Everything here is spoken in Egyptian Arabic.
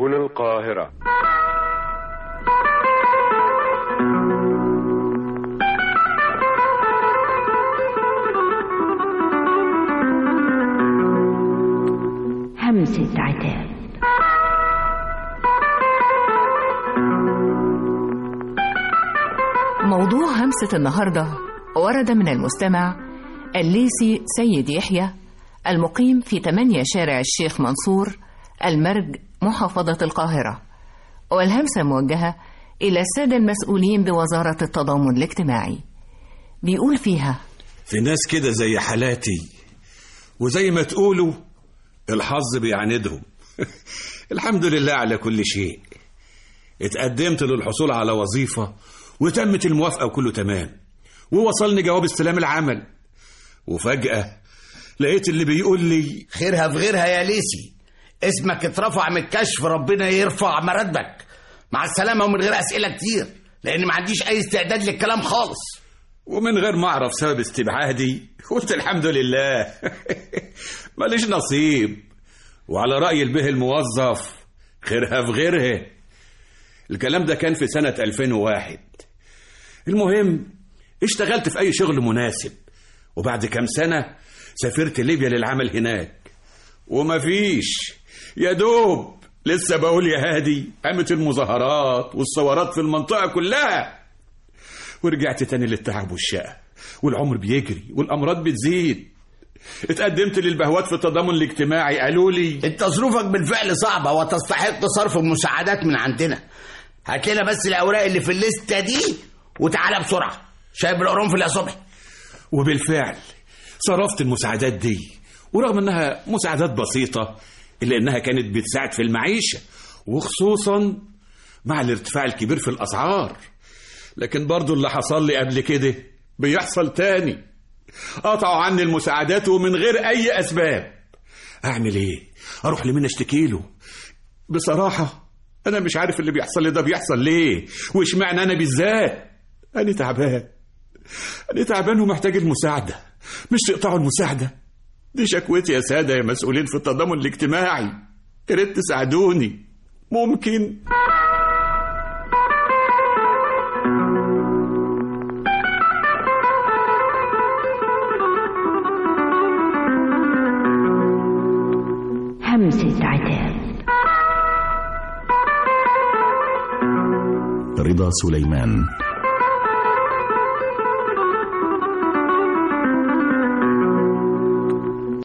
هنا القاهرة همسة عتاب موضوع همسة النهاردة ورد من المستمع الليسي سيد يحيى المقيم في 8 شارع الشيخ منصور المرج محافظة القاهرة والهمسة موجهة إلى السادة المسؤولين بوزارة التضامن الاجتماعي بيقول فيها في ناس كده زي حالاتي وزي ما تقولوا الحظ بيعاندهم الحمد لله على كل شيء اتقدمت للحصول على وظيفة وتمت الموافقة وكله تمام ووصلني جواب استلام العمل وفجأة لقيت اللي بيقول لي خيرها في غيرها يا ليسي اسمك اترفع من الكشف ربنا يرفع مرتبك مع السلامة ومن غير أسئلة كتير لأن ما عنديش أي استعداد للكلام خالص ومن غير ما أعرف سبب استبعادي قلت الحمد لله ماليش نصيب وعلى رأي البه الموظف خيرها في غيرها الكلام ده كان في سنة 2001 المهم اشتغلت في أي شغل مناسب وبعد كام سنة سافرت ليبيا للعمل هناك ومفيش يا دوب لسه بقول يا هادي قامت المظاهرات والثورات في المنطقة كلها ورجعت تاني للتعب والشقة والعمر بيجري والأمراض بتزيد اتقدمت للبهوات في التضامن الاجتماعي قالوا لي انت ظروفك بالفعل صعبة وتستحق صرف المساعدات من عندنا هات لنا بس الأوراق اللي في الليستة دي وتعالى بسرعة شايب القرنفل يا صبحي وبالفعل صرفت المساعدات دي ورغم انها مساعدات بسيطة الا انها كانت بتساعد في المعيشة وخصوصا مع الارتفاع الكبير في الاسعار لكن برضو اللي حصل لي قبل كده بيحصل تاني قطعوا عني المساعدات ومن غير اي اسباب اعمل ايه اروح لمين اشتكي له بصراحة انا مش عارف اللي بيحصل لي ده بيحصل ليه واشمعنى انا بالذات انا تعبان انا تعبان ومحتاج المساعدة مش تقطعوا المساعدة دي شكوتي يا سادة يا مسؤولين في التضامن الاجتماعي يا ريت تساعدوني ممكن همسة عتاب رضا سليمان